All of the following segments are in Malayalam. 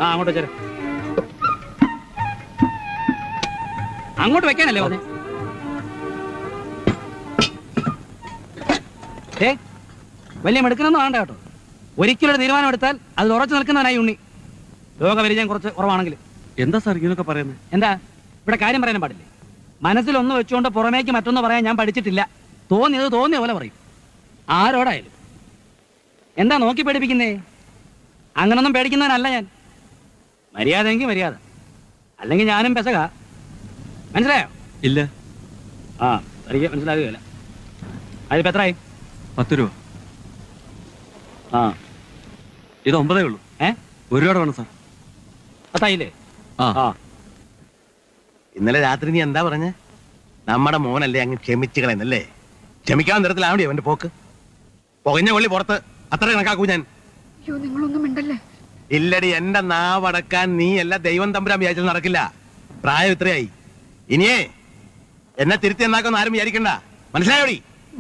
ആ അങ്ങോട്ട് വെച്ചേരെ അങ്ങോട്ട് വെക്കാനല്ലേ പറഞ്ഞേ ഏ വലിയ മെടുക്കണമെന്ന് വേണ്ട കേട്ടോ ഒരിക്കലും ഒരു തീരുമാനം എടുത്താൽ അതിൽ ഉറച്ചു നിൽക്കുന്നവനായി ഉണ്ണി ലോകപരിചയം കുറച്ച് കുറവാണെങ്കിൽ എന്താ സാർ ഇങ്ങനൊക്കെ പറയുന്നത് എന്താ ഇവിടെ കാര്യം പറയാൻ പാടില്ലേ മനസ്സിലൊന്ന് വെച്ചുകൊണ്ട് പുറമേക്ക് മറ്റൊന്ന് പറയാൻ ഞാൻ പഠിച്ചിട്ടില്ല തോന്നിയത് തോന്നിയ പോലെ പറയും ആരോടായാലും എന്താ നോക്കി പേടിപ്പിക്കുന്നേ അങ്ങനൊന്നും പേടിക്കുന്നവനല്ല ഞാൻ മര്യാദയെങ്കിൽ മര്യാദ അല്ലെങ്കിൽ ഞാനും പെസക മനസ്സിലായോ ഇല്ല ആ എനിക്ക് മനസ്സിലാകുകയില്ല അതിപ്പോ എത്രയായി പത്ത് രൂപ ആ ഇത് ഒമ്പതേ ഉള്ളൂ ഏ ഒരു രൂപ വേണം സാർ പത്തായില്ലേ ആ ആ ഇന്നലെ രാത്രി നീ എന്താ പറഞ്ഞ നമ്മുടെ മോനല്ലേ അങ്ങ് ക്ഷമിച്ചു കളയുന്നല്ലേ ക്ഷമിക്കാൻ നിരത്തിലാവണേ അവന്റെ പോക്ക് പുകഞ്ഞ കൊള്ളി പുറത്ത് അത്ര കണക്കാക്കൂ ഞാൻ അയ്യോ നിങ്ങളൊന്നും മിണ്ടല്ലേ ഇല്ലടി എന്റെ നാവടക്കാൻ നീ അല്ല ദൈവം തമ്പുരാൻ വിചാരിച്ചത് നടക്കില്ല പ്രായം ഇത്രയായി ഇനിയേ എന്നെ തിരുത്തി എന്നാക്കൊന്നും ആരും വിചാരിക്കണ്ട മനസ്സിലായോടി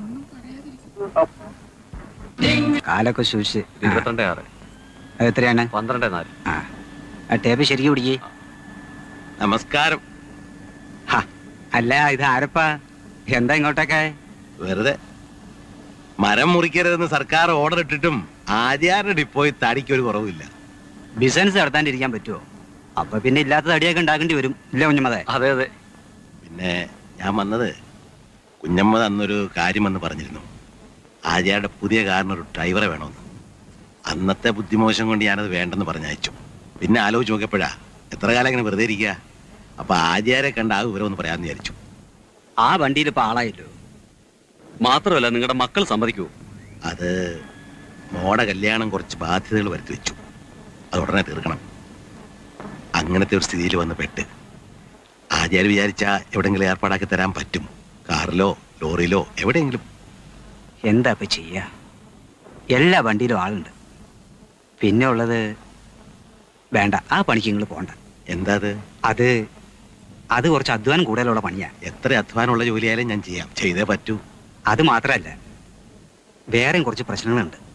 കാലൊക്കെ സൂക്ഷിച്ച് ഇരുപത്തിരണ്ടേ ആറ് അത് എത്രയാണ് പന്ത്രണ്ടേ നാല് ആ ആ ടേപ്പ് ശരിക്കും പിടിക്കേ നമസ്കാരം അല്ല ഇത് ആരപ്പാ എന്താ ഇങ്ങോട്ടൊക്കെ വെറുതെ മരം മുറിക്കരുതെന്ന് സർക്കാർ ഓർഡർ ഇട്ടിട്ടും ആചാരുടെ ഡിപ്പോയി തടിക്ക് ഒരു കുറവില്ല ബിസിനസ് നടത്താണ്ടിരിക്കാൻ പറ്റുമോ അപ്പൊ പിന്നെ ഇല്ലാത്ത തടിയൊക്കെ ഉണ്ടാക്കേണ്ടി വരും ഇല്ല കുഞ്ഞമ്മതെ അതെ അതെ പിന്നെ ഞാൻ വന്നത് കുഞ്ഞമ്മ അന്നൊരു കാര്യം വന്ന് പറഞ്ഞിരുന്നു ആചാരുടെ പുതിയ കാറിനൊരു ഡ്രൈവറെ വേണമെന്ന് അന്നത്തെ ബുദ്ധിമോശം കൊണ്ട് ഞാനത് വേണ്ടെന്ന് പറഞ്ഞയച്ചു പിന്നെ ആലോചിച്ച് നോക്കിയപ്പോഴാ എത്ര കാലം ഇങ്ങനെ വെറുതെ ഇരിക്കുക അപ്പൊ ആചാരെ കണ്ട ആ വിവരം ഒന്ന് പറയാമെന്ന് വിചാരിച്ചു ആ വണ്ടിയിൽ ഇപ്പൊ ആളായല്ലോ മാത്രമല്ല നിങ്ങളുടെ മക്കൾ സമ്മതിക്കുമോ അത് മോടെ കല്യാണം കുറച്ച് ബാധ്യതകൾ വരുത്തി വെച്ചു അത് ഉടനെ തീർക്കണം അങ്ങനത്തെ ഒരു സ്ഥിതിയിൽ വന്ന് പെട്ട് ആചാര്യ വിചാരിച്ച എവിടെയെങ്കിലും ഏർപ്പാടാക്കി തരാൻ പറ്റും കാറിലോ ലോറിയിലോ എവിടെയെങ്കിലും എന്താ ഇപ്പൊ ചെയ്യാ എല്ലാ വണ്ടിയിലും ആളുണ്ട് പിന്നെ ഉള്ളത് വേണ്ട ആ പണിക്ക് നിങ്ങൾ പോണ്ട എന്താ അത് അത് അത് കുറച്ച് അധ്വാനം കൂടുതലുള്ള പണിയാ എത്ര അധ്വാനമുള്ള ജോലിയായാലും ഞാൻ ചെയ്യാം ചെയ്തേ പറ്റൂ അത് മാത്രമല്ല വേറെയും കുറച്ച് പ്രശ്നങ്ങളുണ്ട്